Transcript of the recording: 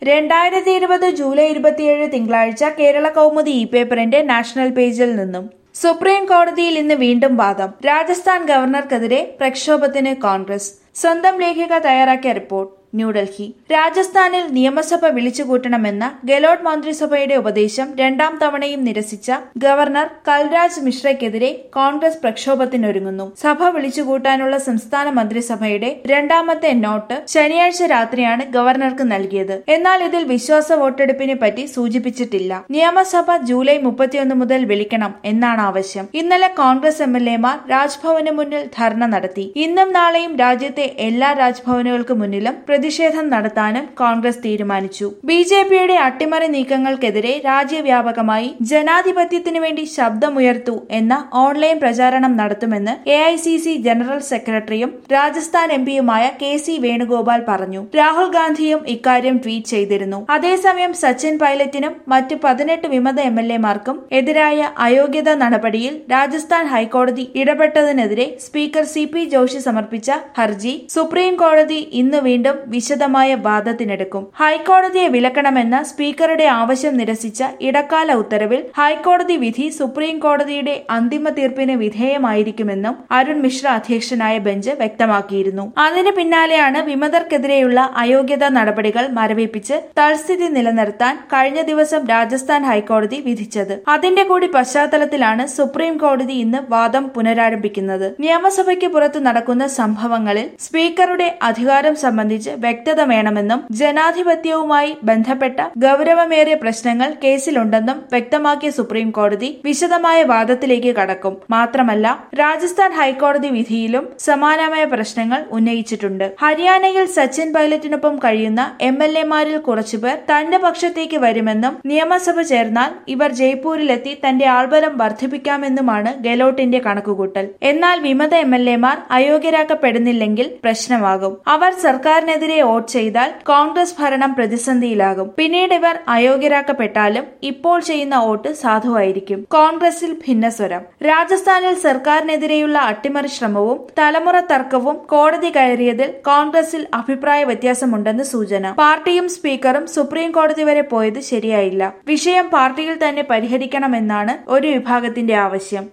രണ്ടായിരത്തി ഇരുപത് ജൂലൈ ഇരുപത്തിയേഴ് തിങ്കളാഴ്ച കേരള കൗമുദി ഇ പേപ്പറിന്റെ നാഷണൽ പേജിൽ നിന്നും സുപ്രീം കോടതിയിൽ ഇന്ന് വീണ്ടും വാദം രാജസ്ഥാൻ ഗവർണർക്കെതിരെ പ്രക്ഷോഭത്തിന് കോൺഗ്രസ് സ്വന്തം ലേഖിക തയ്യാറാക്കിയ റിപ്പോർട്ട് ന്യൂഡൽഹി രാജസ്ഥാനിൽ നിയമസഭ വിളിച്ചുകൂട്ടണമെന്ന ഗെലോട്ട് മന്ത്രിസഭയുടെ ഉപദേശം രണ്ടാം തവണയും നിരസിച്ച ഗവർണർ കൽരാജ് മിശ്രയ്ക്കെതിരെ കോൺഗ്രസ് പ്രക്ഷോഭത്തിനൊരുങ്ങുന്നു സഭ വിളിച്ചുകൂട്ടാനുള്ള സംസ്ഥാന മന്ത്രിസഭയുടെ രണ്ടാമത്തെ നോട്ട് ശനിയാഴ്ച രാത്രിയാണ് ഗവർണർക്ക് നൽകിയത് എന്നാൽ ഇതിൽ വിശ്വാസ വോട്ടെടുപ്പിനെ പറ്റി സൂചിപ്പിച്ചിട്ടില്ല നിയമസഭ ജൂലൈ മുപ്പത്തിയൊന്ന് മുതൽ വിളിക്കണം എന്നാണ് ആവശ്യം ഇന്നലെ കോൺഗ്രസ് എം എൽ എമാർ രാജ്ഭവന് മുന്നിൽ ധർണ നടത്തി ഇന്നും നാളെയും രാജ്യത്തെ എല്ലാ രാജ്ഭവനുകൾക്ക് മുന്നിലും പ്രതിഷേധം നടത്താനും കോൺഗ്രസ് തീരുമാനിച്ചു ബി ജെ പിയുടെ അട്ടിമറി നീക്കങ്ങൾക്കെതിരെ രാജ്യവ്യാപകമായി ജനാധിപത്യത്തിനു വേണ്ടി ശബ്ദമുയർത്തു എന്ന ഓൺലൈൻ പ്രചാരണം നടത്തുമെന്ന് A I C C general സെക്രട്ടറിയും രാജസ്ഥാൻ എം പിയുമായ കെ സി വേണുഗോപാൽ പറഞ്ഞു രാഹുൽ ഗാന്ധിയും ഇക്കാര്യം ട്വീറ്റ് ചെയ്തിരുന്നു അതേസമയം സച്ചിൻ പൈലറ്റിനും മറ്റ് പതിനെട്ട് വിമത എം എൽ എമാർക്കും എതിരായ അയോഗ്യതാ നടപടിയിൽ രാജസ്ഥാൻ ഹൈക്കോടതി ഇടപെട്ടതിനെതിരെ സ്പീക്കർ സി പി ജോഷി സമർപ്പിച്ച ഹർജി സുപ്രീം കോടതി ഇന്ന് വീണ്ടും വിശദമായ വാദത്തിനെടുക്കും ഹൈക്കോടതിയെ വിലക്കണമെന്ന സ്പീക്കറുടെ ആവശ്യം നിരസിച്ച ഇടക്കാല ഉത്തരവിൽ ഹൈക്കോടതി വിധി സുപ്രീം കോടതിയുടെ അന്തിമ തീർപ്പിന് വിധേയമായിരിക്കുമെന്നും അരുൺ മിശ്ര അധ്യക്ഷനായ ബെഞ്ച് വ്യക്തമാക്കിയിരുന്നു അതിന് പിന്നാലെയാണ് വിമതർക്കെതിരെയുള്ള അയോഗ്യതാ നടപടികൾ മരവിപ്പിച്ച് തൽസ്ഥിതി നിലനിർത്താൻ കഴിഞ്ഞ ദിവസം രാജസ്ഥാൻ ഹൈക്കോടതി വിധിച്ചത് അതിന്റെ കൂടി പശ്ചാത്തലത്തിലാണ് സുപ്രീം കോടതി ഇന്ന് വാദം പുനരാരംഭിക്കുന്നത് നിയമസഭയ്ക്ക് പുറത്ത് നടക്കുന്ന സംഭവങ്ങളിൽ സ്പീക്കറുടെ അധികാരം സംബന്ധിച്ച് വ്യക്തത വേണമെന്നും ജനാധിപത്യവുമായി ബന്ധപ്പെട്ട ഗൗരവമേറിയ പ്രശ്നങ്ങൾ കേസിലുണ്ടെന്നും വ്യക്തമാക്കിയ സുപ്രീം കോടതി വിശദമായ വാദത്തിലേക്ക് കടക്കും മാത്രമല്ല രാജസ്ഥാൻ ഹൈക്കോടതി വിധിയിലും സമാനമായ പ്രശ്നങ്ങൾ ഉന്നയിച്ചിട്ടുണ്ട് ഹരിയാനയിൽ സച്ചിൻ പൈലറ്റിനൊപ്പം കഴിയുന്ന എം എൽ എമാരിൽ കുറച്ചുപേർ തന്റെ പക്ഷത്തേക്ക് വരുമെന്നും നിയമസഭ ചേർന്നാൽ ഇവർ ജയ്പൂരിലെത്തി തന്റെ ആൾബലം വർദ്ധിപ്പിക്കാമെന്നുമാണ് ഗെലോട്ടിന്റെ കണക്കുകൂട്ടൽ എന്നാൽ വിമത എം എൽ എമാർ അയോഗ്യരാക്കപ്പെടുന്നില്ലെങ്കിൽ പ്രശ്നമാകും അവർ സർക്കാരിനെതിരെ വോട്ട് ചെയ്താൽ കോൺഗ്രസ് ഭരണം പ്രതിസന്ധിയിലാകും പിന്നീട് ഇവർ അയോഗ്യരാക്കപ്പെട്ടാലും ഇപ്പോൾ ചെയ്യുന്ന വോട്ട് സാധുവായിരിക്കും കോൺഗ്രസിൽ ഭിന്നസ്വരം രാജസ്ഥാനിൽ സർക്കാരിനെതിരെയുള്ള അട്ടിമറി ശ്രമവും തലമുറ തർക്കവും കോടതി കയറിയതിൽ കോൺഗ്രസിൽ അഭിപ്രായ വ്യത്യാസമുണ്ടെന്ന് സൂചന പാർട്ടിയും സ്പീക്കറും സുപ്രീം കോടതി വരെ പോയത് ശരിയായില്ല വിഷയം പാർട്ടിയിൽ തന്നെ പരിഹരിക്കണമെന്നാണ് ഒരു വിഭാഗത്തിന്റെ ആവശ്യം